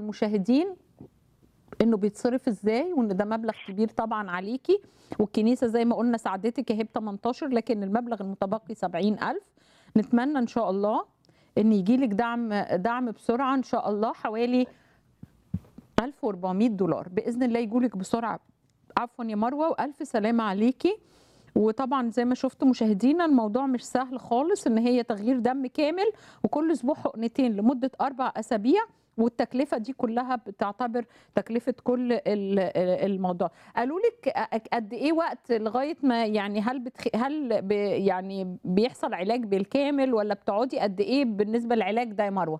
المشاهدين انه بيتصرف ازاي وان ده مبلغ كبير طبعا عليكي والكنيسه زي ما قلنا ساعدتك اهي ب 18 لكن المبلغ المتبقي 70000 نتمنى ان شاء الله ان يجي لك دعم دعم بسرعه ان شاء الله حوالي 1400 دولار باذن الله يجولك بسرعه عفوا يا مروه والف سلامه عليكي وطبعا زي ما شفتوا مشاهدينا الموضوع مش سهل خالص ان هي تغيير دم كامل وكل اسبوع حقنتين لمده اربع اسابيع والتكلفه دي كلها بتعتبر تكلفه كل ال- الموضوع قالوا لك قد ايه وقت لغايه ما يعني هل بتخ... هل ب... يعني بيحصل علاج بالكامل ولا بتقعدي قد ايه بالنسبه للعلاج ده يا مروه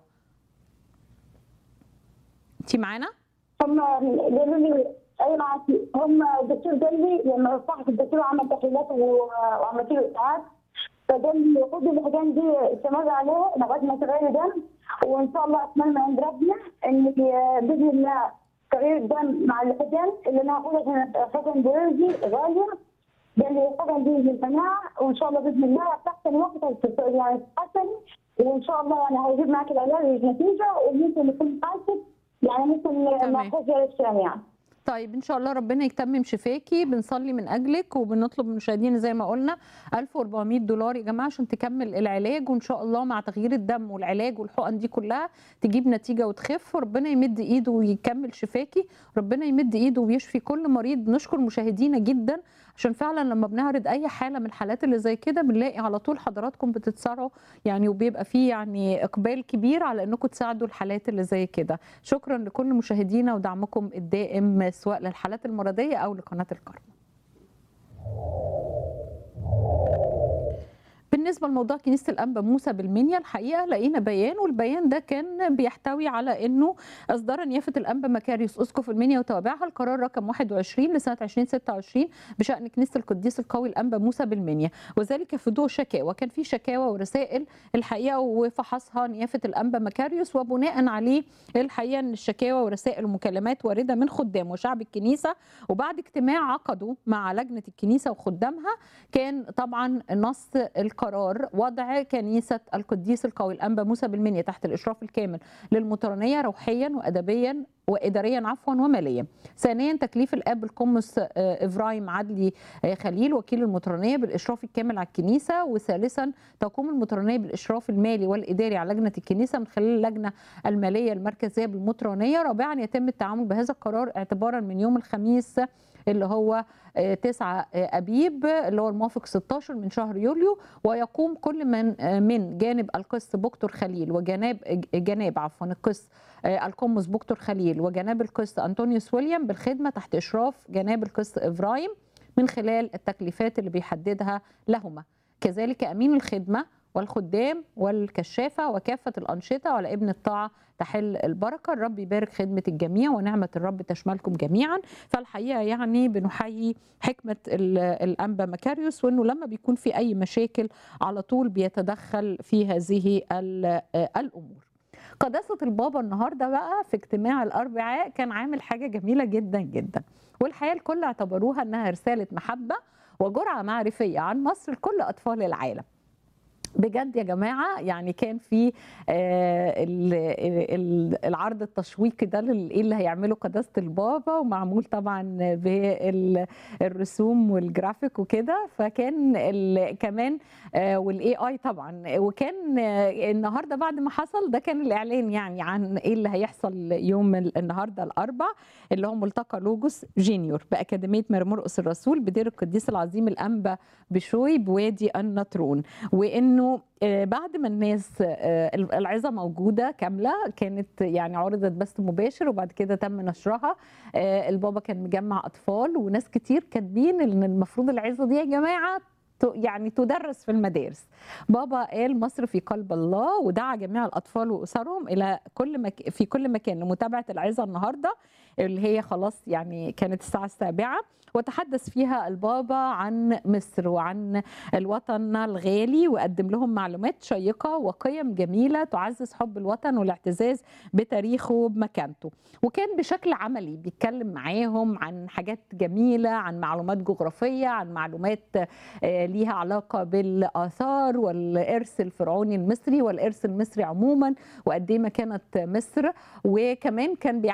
انت معانا هم قالوا لي اي معاكي هم الدكتور قال لي لما رفعت الدكتور عمل تحليلات و- وعملت له اسعاف فقال لي خد الحقن دي استمر عليها لغايه ما تغير دم وان شاء الله اتمنى عند ربنا ان باذن الله تغيير الدم مع الحقن اللي انا هاخدها عشان الحقن بيولوجي غاليه قال لي الحقن دي للجماعه وان شاء الله باذن الله في احسن وقت هتت- يعني تتحسن وان شاء الله يعني هيجيب معاك العلاج نتيجه وممكن يكون حاسس يعني ممكن ما تمام. اخوش الثاني يعني طيب ان شاء الله ربنا يتمم شفاكي بنصلي من اجلك وبنطلب من المشاهدين زي ما قلنا 1400 دولار يا جماعه عشان تكمل العلاج وان شاء الله مع تغيير الدم والعلاج والحقن دي كلها تجيب نتيجه وتخف وربنا يمد ايده ويكمل شفاكي ربنا يمد ايده ويشفي كل مريض نشكر مشاهدينا جدا عشان فعلا لما بنعرض اي حاله من الحالات اللي زي كده بنلاقي على طول حضراتكم بتتسارعوا يعني وبيبقى فيه يعني اقبال كبير على انكم تساعدوا الحالات اللي زي كده شكرا لكل مشاهدينا ودعمكم الدائم سواء للحالات المرضيه او لقناه الكرم بالنسبه لموضوع كنيسه الانبا موسى بالمنيا الحقيقه لقينا بيان والبيان ده كان بيحتوي على انه اصدر نيافه الانبا مكاريوس اسقف المنيا وتوابعها القرار رقم 21 لسنه 2026 بشان كنيسه القديس القوي الانبا موسى بالمنيا وذلك في ضوء شكاوى كان في شكاوى ورسائل الحقيقه وفحصها نيافه الانبا مكاريوس وبناء عليه الحقيقه ان الشكاوى ورسائل ومكالمات وارده من خدام وشعب الكنيسه وبعد اجتماع عقدوا مع لجنه الكنيسه وخدامها كان طبعا نص القرار وضع كنيسه القديس القوي الانبا موسى بالمنيا تحت الاشراف الكامل للمطرانيه روحيا وادبيا واداريا عفوا وماليا. ثانيا تكليف الاب القمص آه، ابراهيم عدلي آه، خليل وكيل المطرانيه بالاشراف الكامل على الكنيسه وثالثا تقوم المطرانيه بالاشراف المالي والاداري على لجنه الكنيسه من خلال اللجنه الماليه المركزيه بالمطرانيه. رابعا يتم التعامل بهذا القرار اعتبارا من يوم الخميس اللي هو 9 ابيب اللي هو الموافق 16 من شهر يوليو ويقوم كل من من جانب القس بكتور خليل وجناب جناب عفوا القس القمص بكتور خليل وجناب القس انطونيوس ويليام بالخدمه تحت اشراف جناب القس ابراهيم من خلال التكليفات اللي بيحددها لهما كذلك امين الخدمه والخدام والكشافه وكافه الانشطه وعلى ابن الطاعه تحل البركه الرب يبارك خدمه الجميع ونعمه الرب تشملكم جميعا فالحقيقه يعني بنحيي حكمه ال- الانبا مكاريوس وانه لما بيكون في اي مشاكل على طول بيتدخل في هذه ال- الامور قداسة البابا النهاردة بقى في اجتماع الأربعاء كان عامل حاجة جميلة جدا جدا والحقيقة الكل اعتبروها أنها رسالة محبة وجرعة معرفية عن مصر لكل أطفال العالم بجد يا جماعه يعني كان في آه، ال- ال- العرض التشويقي ده لل- ايه اللي هيعمله قداسه البابا ومعمول طبعا بالرسوم والجرافيك وكده فكان ال- كمان والاي اي طبعا وكان آه، النهارده بعد ما حصل ده كان الاعلان يعني عن ايه اللي هيحصل يوم ال- النهارده الاربع اللي هو ملتقى لوجوس جينيور باكاديميه مرمرقس الرسول بدير القديس العظيم الانبا بشوي بوادي النطرون وانه آه، بعد ما الناس آه، العظه موجوده كامله كانت يعني عرضت بث مباشر وبعد كده تم نشرها آه، البابا كان مجمع اطفال وناس كتير كاتبين ان المفروض العظه دي يا جماعه ت- يعني تدرس في المدارس بابا قال مصر في قلب الله ودعا جميع الاطفال واسرهم الى كل مك... في كل مكان لمتابعه العظه النهارده اللي هي خلاص يعني كانت الساعه السابعه وتحدث فيها البابا عن مصر وعن الوطن الغالي وقدم لهم معلومات شيقة وقيم جميلة تعزز حب الوطن والاعتزاز بتاريخه وبمكانته وكان بشكل عملي بيتكلم معاهم عن حاجات جميلة عن معلومات جغرافية عن معلومات آه، ليها علاقه بالاثار والارث الفرعوني المصري والارث المصري عموما وقد ايه ما كانت مصر وكمان كان